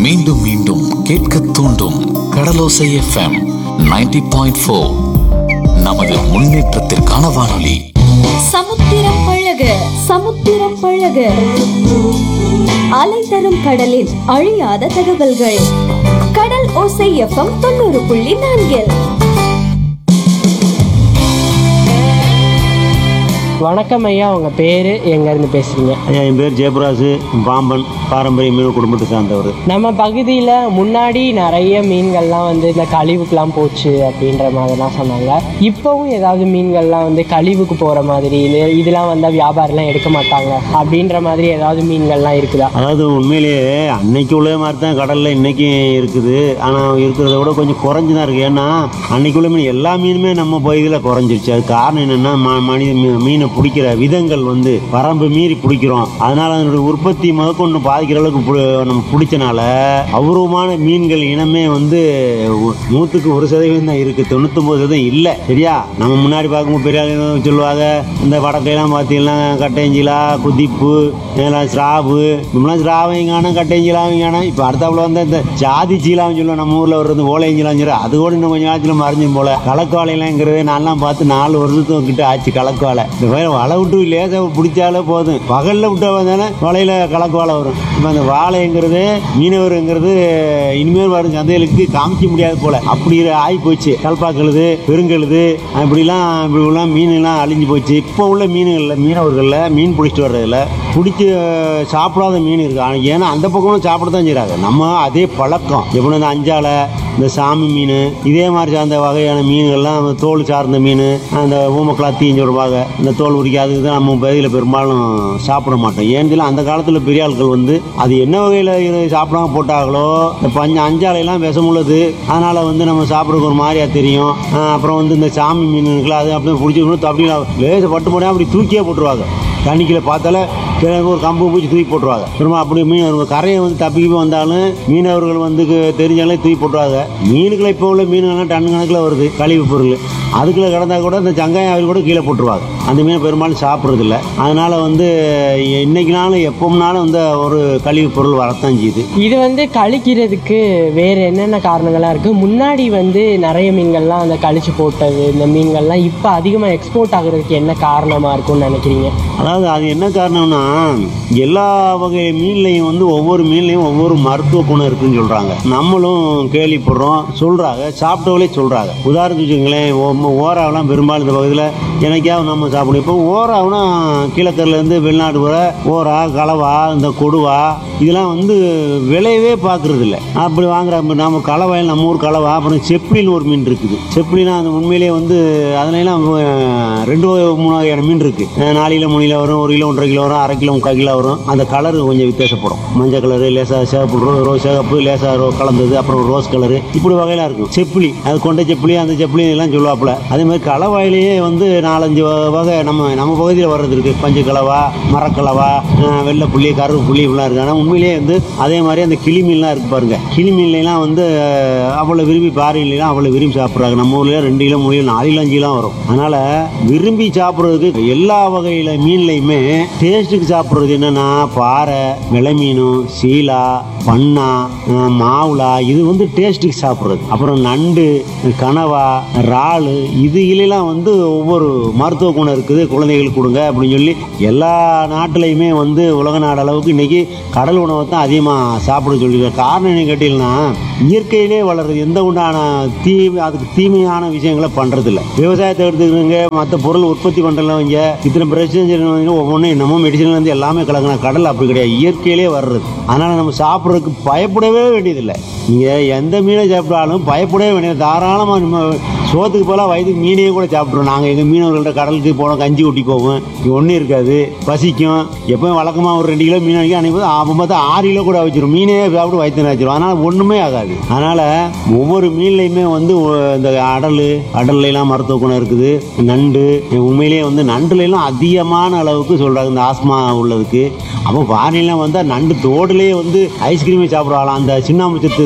மீண்டும் மீண்டும் கேட்க தூண்டும் கடலோசை எஃப்எம் 90.4 பாயிண்ட் ஃபோர் நமது முன்னேற்றத்திற்கான வானொலி சமுத்திரம் பழக சமுத்திரம் பழக அலை தரும் கடலில் அழியாத தகவல்கள் கடல் ஓசை எஃப்எம் தொண்ணூறு புள்ளி நான்கில் வணக்கம் ஐயா உங்க பேரு எங்க இருந்து பேசுறீங்க ஐயா என் பேர் ஜெயபிராசு பாம்பன் பாரம்பரிய மீன் குடும்பத்தை சார்ந்தவர் நம்ம பகுதியில் முன்னாடி நிறைய மீன்கள்லாம் வந்து இந்த கழிவுக்கெல்லாம் போச்சு அப்படின்ற மாதிரிலாம் சொன்னாங்க இப்போவும் ஏதாவது மீன்கள்லாம் வந்து கழிவுக்கு போகிற மாதிரி இது இதெல்லாம் வந்தால் வியாபாரம்லாம் எடுக்க மாட்டாங்க அப்படின்ற மாதிரி ஏதாவது மீன்கள்லாம் இருக்குதா அதாவது உண்மையிலேயே அன்னைக்கு உள்ள மாதிரி தான் கடலில் இன்னைக்கு இருக்குது ஆனால் இருக்கிறத விட கொஞ்சம் குறைஞ்சு தான் இருக்குது ஏன்னா அன்னைக்கு உள்ள மீன் எல்லா மீனுமே நம்ம பகுதியில் குறைஞ்சிருச்சு அது காரணம் என்னென்னா ம மனித மீ- மீனை பிடிக்கிற விதங்கள் வந்து வரம்பு மீறி பிடிக்கிறோம் அதனால அதனுடைய உற்பத்தி முதற்கொண்டு பாதிக்கிற அளவுக்கு பு- நம்ம பிடிச்சனால அபூர்வமான மீன்கள் இனமே வந்து ஒ- நூற்றுக்கு ஒரு சதவீதம் தான் இருக்குது தொண்ணூத்தொம்பது சதவீதம் இல்லை சரியா நம்ம முன்னாடி பார்க்கும்போது பெரிய ஆளுங்க சொல்லுவாங்க இந்த வடக்கையெல்லாம் பார்த்தீங்கன்னா கட்டையஞ்சிலா குதிப்பு இதெல்லாம் ஸ்ராவு இப்படிலாம் ஸ்ராவையும் காணும் கட்டையஞ்சிலாவும் காணும் இப்போ அடுத்தாப்புல வந்து இந்த ஜாதி சீலாவும் சொல்லுவோம் நம்ம ஊரில் வர்றது ஓலையஞ்சிலாம் சொல்லி அது கூட இன்னும் கொஞ்சம் நாளத்தில் மறைஞ்சும் போல கலக்குவாலைலாங்கிறது நான்லாம் பார்த்து நாலு வருஷத்துக்கு கிட்ட ஆச்சு கலக்குவாலை இந்த மாதிரி வலை விட்டு லேசாக பிடிச்சாலே போதும் பகலில் விட்டா வந்தாலே வலையில் கலக்குவாலை வரும் இப்போ அந்த வாழைங்கிறது மீனவருங்கிறது இனிமேல் வரும் சந்தைகளுக்கு காமிக்க முடியாது போல அப்படி ஆகி போச்சு கல்பாக்கழுது பெருங்கழுது அப்படிலாம் இப்படிலாம் மீன்லாம் அழிஞ்சு போச்சு இப்போ உள்ள மீன்களில் மீனவர்களில் மீன் பிடிச்சிட்டு வர்றதில்ல பிடிச்சி சாப்பிடாத மீன் இருக்கு ஆனா, ஏன்னா அந்த பக்கமும் சாப்பிட தான் செய்கிறாங்க நம்ம அதே பழக்கம் எப்படி இந்த அஞ்சாலை இந்த சாமி மீன் இதே மாதிரி சார்ந்த வகையான மீன்கள்லாம் அந்த தோல் சார்ந்த மீன் அந்த ஊமக்கலாத்தின்னு சொல்லுவாங்க இந்த தோல் உரிக்காதுக்கு தான் நம்ம பகுதியில் பெரும்பாலும் சாப்பிட மாட்டோம் ஏன்னு தெரியல அந்த காலத்தில் பெரிய ஆட்கள் வந்து அது என்ன வகையில் சாப்பிடாம போட்டாங்களோ இந்த பஞ்ச அஞ்சாலையெல்லாம் விஷமுள்ளது அதனால் வந்து நம்ம சாப்பிட்றதுக்கு ஒரு மாதிரியா தெரியும் ஆஹ் அப்புறம் வந்து இந்த சாமி மீன் இருக்குல்ல அது அப்படியே பிடிச்சி அப்படி லேசை பட்டு போனால் அப்படி தூக்கியே போட்டுருவாங்க தண்ணிக்குள்ள பார்த்தாலே கிழங்கு ஒரு கம்பு பூச்சி தூக்கி போட்டுருவாங்க திரும்ப அப்படி மீன் ஒரு கரையை வந்து தப்பி வந்தாலும் மீனவர்கள் வந்து கு- தெரிஞ்சாலே தூக்கி போட்டுருவாங்க மீனுக்குள்ள இப்போ உள்ள மீன்கள்லாம் டன் கணக்கில் வருது கழிவு பொருள் அதுக்குள்ளே கிடந்தா கூட இந்த சங்காயம் ஆவில் கூட கீழே போட்டுருவாங்க அந்த மீனை பெரும்பாலும் சாப்பிட்றதில்ல அதனால் வந்து இன்னைக்குனாலும் எப்போம்னாலும் வந்து ஒரு கழிவு பொருள் வரத்தான் செய்யுது இது வந்து கழிக்கிறதுக்கு வேற என்னென்ன காரணங்கள்லாம் இருக்கு முன்னாடி வந்து நிறைய மீன்கள்லாம் அந்த கழிச்சு போட்டது இந்த மீன்கள்லாம் இப்போ அதிகமாக எக்ஸ்போர்ட் ஆகுறதுக்கு என்ன காரணமா இருக்கும்னு நினைக்கிறீங்க அதாவது அது என்ன காரணம்னா எல்லா வகை மீன்லையும் வந்து ஒவ்வொரு மீன்லையும் ஒவ்வொரு மருத்துவ குணம் இருக்குன்னு சொல்றாங்க நம்மளும் கேள்விப்படுறோம் சொல்றாங்க சாப்பிட்டவங்களே சொல்றாங்க உதாரணத்துக்கு வச்சுக்கங்களேன் ஓ- ஓராவெல்லாம் பெரும்பாலும் இந்த பகுதியில் எனக்காவது நம்ம சாப்பிடும் இப்போ ஓராவுனா கீழக்கரில் இருந்து வெளிநாடு வர ஓரா கலவா இந்த கொடுவா இதெல்லாம் வந்து விளையவே பார்க்கறது இல்ல அப்படி வாங்குற நம்ம கலவாயில் நம்ம ஊர் கலவா அப்புறம் செப்ளின்னு ஒரு மீன் இருக்குது செப்ளினா அந்த உண்மையிலேயே வந்து அதுலாம் ரெண்டு வகை, மூணு வகையான மீன் இருக்கு அஹ் நாலு கிலோ மூணு கிலோ வரும் ஒரு கிலோ ஒன்றரை கிலோ வரும் அரை கிலோ முக்கால் கிலோ வரும் அந்த கலர் கொஞ்சம் வித்தியாசப்படும் மஞ்சள் கலரு லேசா சிவப்பு ரோ ரோஸ் சிவப்பு லேசா ரோ கலந்தது அப்புறம் ரோஸ் கலரு இப்படி வகையெல்லாம் இருக்கும் செப்பிலி அது கொண்ட செப்பிலி அந்த செப்பிலி எல்லாம் சொல்லுவாப்புல அதே மாதிரி கலவாயிலேயே வந்து நாலஞ்சு வ- வகை நம்ம நம்ம பகுதியில் வர்றது இருக்கு பஞ்சு கலவா மரக்கலவா அஹ் வெள்ளை புள்ளி கருப்பு புள்ளி இப்படிலாம் இருக்கு ஆனால் உண்மையிலேயே வந்து அதே மாதிரி அந்த கிளி மீன்லாம் இருக்கு பாருங்க கிளி மீன்லாம் வந்து அஹ், அவ்வளோ விரும்பி பாறையிலாம் அவ்வளோ விரும்பி சாப்பிட்றாங்க நம்ம ஊர்ல ரெண்டு கிலோ மூணு கிலோ நாலு கிலோ அஞ்சு கிலோ வரும் அதனால விரும்பி சாப்பிட்றதுக்கு எல்லா வகையில மீன்லையுமே டேஸ்ட்டுக்கு சாப்பிட்றது என்னன்னா பாறை விலை மீனும் சீலா பண்ணா அஹ், மாவுளா இது வந்து டேஸ்ட்டுக்கு சாப்பிட்றது அப்புறம் நண்டு கனவா இறால் இது இலையெல்லாம் வந்து ஒவ்வொரு மருத்துவ குணம் இருக்குது குழந்தைகளுக்கு கொடுங்க அப்படின்னு சொல்லி எல்லா நாட்டிலையுமே வந்து உலக நாடு அளவுக்கு இன்னைக்கு கடல் உணவை தான் அதிகமாக சாப்பிட சொல்லியிருக்காங்க காரணம் என்ன கேட்டீங்கன்னா இயற்கையிலே வளர்றது எந்த உண்டான தீ அதுக்கு தீமையான விஷயங்களை பண்றதில்ல விவசாயத்தை எடுத்துக்கிறவங்க மற்ற பொருள் உற்பத்தி பண்ணுறவங்க இத்தனை பிரச்சனை ஒவ்வொன்றும் என்னமோ மெடிசன்ல இருந்து எல்லாமே கலக்கின கடல் அப்படி கிடையாது இயற்கையிலே வர்றது அதனால நம்ம சாப்பிட்றதுக்கு பயப்படவே வேண்டியதில்லை நீங்க எந்த மீனை சாப்பிட்டாலும் பயப்படவே வேண்டியது தாராளமாக நம்ம சோத்துக்கு போல வயதுக்கு மீனையே கூட சாப்பிட்ருவோம் நாங்கள் எங்கள் மீனவர்கள்ட்ட கடலுக்கு போனோம் கஞ்சி ஊட்டி போவோம் இங்கே ஒன்றும் இருக்காது பசிக்கும் எப்பவும் வழக்கமாக ஒரு ரெண்டு கிலோ மீன் அடிக்க அன்றைக்கி அப்போ பார்த்தா ஆறு கிலோ கூட வச்சிரும் மீனே சாப்பிட்டு வயிற்று வச்சிரும் அதனால் ஒன்றுமே ஆகாது அதனால் ஒவ்வொரு மீன்லையுமே வந்து ஒ- இந்த அடல் அடல்லைலாம் மருத்துவ குணம் இருக்குது நண்டு உண்மையிலேயே வந்து நண்டுலாம் அதிகமான அளவுக்கு சொல்கிறாங்க இந்த ஆஸ்மா உள்ளதுக்கு அப்போ பாறையெல்லாம் வந்தால் நண்டு தோடுலேயே வந்து ஐஸ்கிரீமே சாப்பிடுவாங்களாம் அந்த சின்னாம்பு சத்து இருக்குது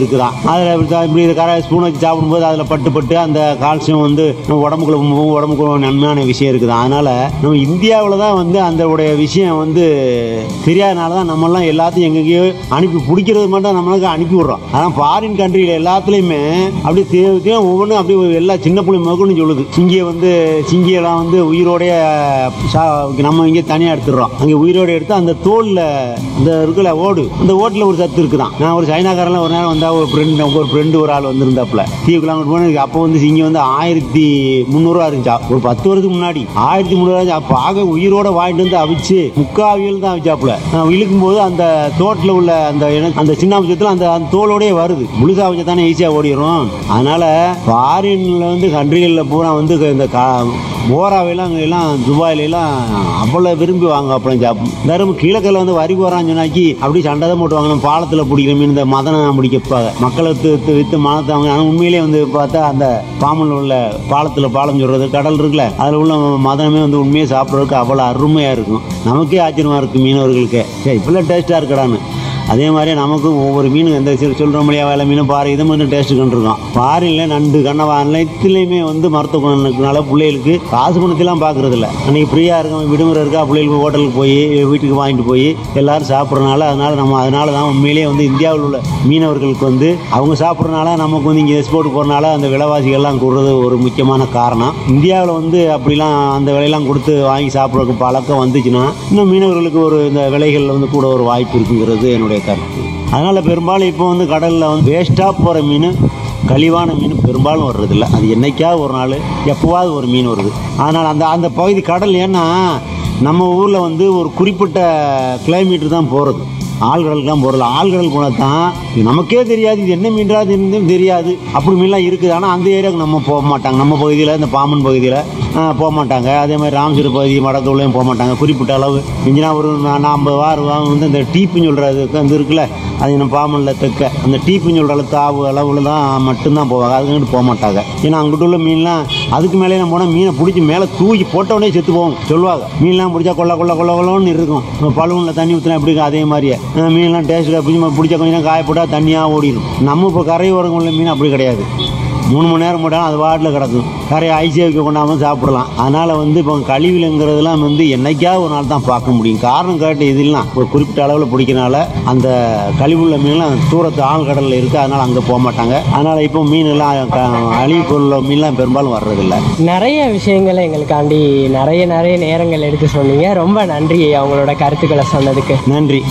இருக்குதான் அதில் இப்படி தான் இப்படி கரை ஸ்பூன் வச்சு சாப்பிடும்போது அதில் பட்டு பட்டு அந்த கால்சியம் வந்து நம்ம உடம்புக்குள்ள போகும் உடம்புக்குள்ள நன்மையான விஷயம் இருக்குது அதனால் நம்ம இந்தியாவில் தான் வந்து அந்த உடைய விஷயம் வந்து தெரியாதனால தான் நம்மெல்லாம் எல்லாத்தையும் எங்கெங்கேயோ அனுப்பி பிடிக்கிறது மட்டும் நம்மளுக்கு அனுப்பி விட்றோம் ஆனால் ஃபாரின் கண்ட்ரியில் எல்லாத்துலேயுமே அப்படி தேவையும் ஒவ்வொன்றும் அப்படி எல்லா சின்ன பிள்ளை மகுன்னு சொல்லுது சிங்கியை வந்து சிங்கியெல்லாம் வந்து உயிரோடைய சா- நம்ம இங்கே தனியாக எடுத்துடுறோம் அங்கே உயிரோட எடுத்து அந்த தோலில் இந்த இருக்குல்ல ஓடு அந்த ஓட்டில் ஒரு சத்து இருக்குதான் நான் ஒரு சைனாக்காரெல்லாம் ஒரு நேரம் வந்தால் ஒரு ஃப்ரெண்டு ஒரு ஃப்ரெண்டு ஒரு ஆள் வந்திருந்தாப்புல தீவுக்குலாம் அங்கிட்டு போனது அப்போ வந்து சிங்கி வந்து ஆயிரத்தி முந்நூறுவா இருந்துச்சா ஒரு பத்து வருஷத்துக்கு முன்னாடி ஆயிரத்தி முந்நூறுவா அப்போ ஆக உயிரோட வாங்கிட்டு வந்து அவிச்சு முக்காவியல் தான் அவிச்சாப்புல நான் இழுக்கும் போது அந்த தோட்டில் உள்ள அந்த இன- அந்த சின்ன அம்சத்தில் அந்த அந்த தோலோடயே வருது முழுசா அவிச்சா தானே ஈஸியாக ஓடிடும் அதனால ஃபாரின்ல வந்து கண்ட்ரிகளில் பூரா வந்து இந்த கா போராவையெல்லாம் அங்கே எல்லாம் துபாயில எல்லாம் அவ்வளோ விரும்பி வாங்க அப்புறம் சாப்பிடும் தரும் கீழக்கல்ல வந்து வரி போகிறான்னு சொன்னாக்கி அப்படி சண்டை தான் போட்டு வாங்கணும் பாலத்தில் பிடிக்கிற மீன் இந்த மதனை பிடிக்கப்பாங்க மக்களை வித்து வித்து வித்து மனத்தை அவங்க ஆனால் உண்மையிலே வந்து பார்த்தா அந்த பாம்பனில் உள்ள பாலத்தில் பாலம் சொல்கிறது கடல் இருக்குல்ல அதில் உள்ள மதனமே வந்து உண்மையை சாப்பிட்றதுக்கு அவ்வளோ அருமையாக இருக்கும் நமக்கே ஆச்சரியமாக இருக்குது மீனவர்களுக்கு சரி இப்பெல்லாம் டேஸ்ட்டாக இருக்கடான்னு அதே மாதிரி நமக்கும் ஒவ்வொரு மீனும் எந்த சொல்கிற முடியா வேலை மீன் பாறை இது மாதிரி டேஸ்ட் கண்டிருக்கோம் பாறையில் நண்டு கண்ணவா அனைத்துலேயுமே வந்து மருத்துவ குணம் இருக்கனால பிள்ளைகளுக்கு காசு குணத்தெல்லாம் பார்க்கறது இல்லை அன்றைக்கி ஃப்ரீயாக இருக்கும் விடுமுறை இருக்கா பிள்ளைகளுக்கு ஹோட்டலுக்கு போய் வீட்டுக்கு வாங்கிட்டு போய் எல்லாரும் சாப்பிட்றனால அதனால் நம்ம அதனால தான் உண்மையிலேயே வந்து இந்தியாவில் உள்ள மீனவர்களுக்கு வந்து அவங்க சாப்பிட்றனால நமக்கு வந்து இங்கே எக்ஸ்போர்ட் போகிறனால அந்த விலைவாசிகள்லாம் கூடுறது ஒரு முக்கியமான காரணம் இந்தியாவில் வந்து அப்படிலாம் அந்த விலையெல்லாம் கொடுத்து வாங்கி சாப்பிட்றதுக்கு பழக்கம் வந்துச்சுன்னா இன்னும் மீனவர்களுக்கு ஒரு இந்த விலைகளில் வந்து கூட ஒரு வாய்ப்பு இருக்குங்கிறது என்னுடைய கருத்து அதனால் பெரும்பாலும் இப்போ வந்து கடலில் வந்து வேஸ்ட்டாக போகிற மீன் கழிவான மீன் பெரும்பாலும் வர்றதில்ல அது என்னைக்காவது ஒரு நாள் எப்போவாவது ஒரு மீன் வருது அதனால் அந்த அந்த பகுதி கடல் ஏன்னா நம்ம ஊரில் வந்து ஒரு குறிப்பிட்ட கிலோமீட்டர் தான் போகிறது ஆழ்கடலுக்குலாம் போகிறல ஆழ்கடல் போனால் தான் இது நமக்கே தெரியாது இது என்ன மீன்றாது இருந்தும் தெரியாது அப்படி மீன்லாம் இருக்குது ஆனால் அந்த ஏரியாவுக்கு நம்ம போக மாட்டாங்க நம்ம பகுதியில் இந்த பாம்பன் பகுதியில் போக மாட்டாங்க அதே மாதிரி ராமசூர் பகுதி மடத்தூர்லையும் போக மாட்டாங்க குறிப்பிட்ட அளவு இன்ஜினா ஒரு நான் ஐம்பது வாரம் வந்து இந்த டீப்புன்னு சொல்கிறது அந்த இருக்குல்ல அது நம்ம பாம்பனில் தெக்க அந்த டீப்புன்னு சொல்கிற தாவு அளவில் தான் மட்டும்தான் போவாங்க அதுக்கிட்டு போக மாட்டாங்க ஏன்னா அங்கிட்டு உள்ள மீன்லாம் அதுக்கு மேலே நம்ம போனால் மீனை பிடிச்சி மேலே தூக்கி போட்ட உடனே செத்து போகும் சொல்லுவாங்க மீன்லாம் பிடிச்சா கொள்ள கொள்ள கொள்ள கொள்ளன்னு இருக்கும் பழுவனில் தண்ணி ஊற்றினா எப்படி இருக்கும் அதே மாதிரியே அஹ் மீன்லாம் டேஸ்ட்டு பிடிச்சி பிடிச்ச கொஞ்சம் நேரம் காய போட்டால் தண்ணியாக ஓடிடும் நம்ம இப்போ கரையோரம் உள்ள மீன் அப்படி கிடையாது மூணு மணி நேரம் போட்டாலும் அது வாட்டில் கிடக்கும் கரையை ஐசியை வைக்க கொண்டாமல் சாப்பிடலாம் அதனால் வந்து இப்போ கழிவுலங்கிறதுலாம் வந்து என்னைக்காவது ஒரு நாள் தான் பார்க்க முடியும் காரணம் கேட்டு இதெல்லாம் ஒரு குறிப்பிட்ட அளவில் பிடிக்கிறனால அந்த கழிவுள்ள மீன்லாம் தூரத்து ஆழ்கடலில் இருக்குது அதனால் அங்கே போக மாட்டாங்க அதனால் இப்போ மீன்லாம் க- அழிவு பொருள் மீன்லாம் பெரும்பாலும் வர்றதில்லை நிறைய விஷயங்களை எங்களுக்காண்டி நிறைய நிறைய நேரங்கள் எடுத்து சொன்னீங்க ரொம்ப நன்றி அவங்களோட கருத்துக்களை சொன்னதுக்கு நன்றி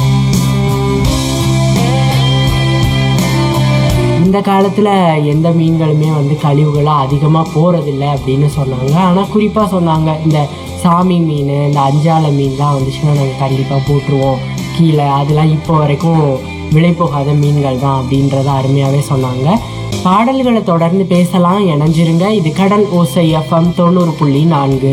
இந்த காலத்தில் எந்த மீன்களுமே வந்து கழிவுகளாக அதிகமாக போகிறதில்ல அப்படின்னு சொன்னாங்க ஆனால் குறிப்பாக சொன்னாங்க இந்த சாமி மீன் இந்த அஞ்சால மீன்லாம் வந்துச்சுன்னா நாங்கள் கண்டிப்பாக போட்டுருவோம் கீழே அதெல்லாம் இப்போ வரைக்கும் விலை போகாத மீன்கள் தான் அப்படின்றத அருமையாகவே சொன்னாங்க பாடல்களை தொடர்ந்து பேசலாம் இணைஞ்சிருங்க இது கடல் ஓசை எஃப்எம் தொண்ணூறு புள்ளி நான்கு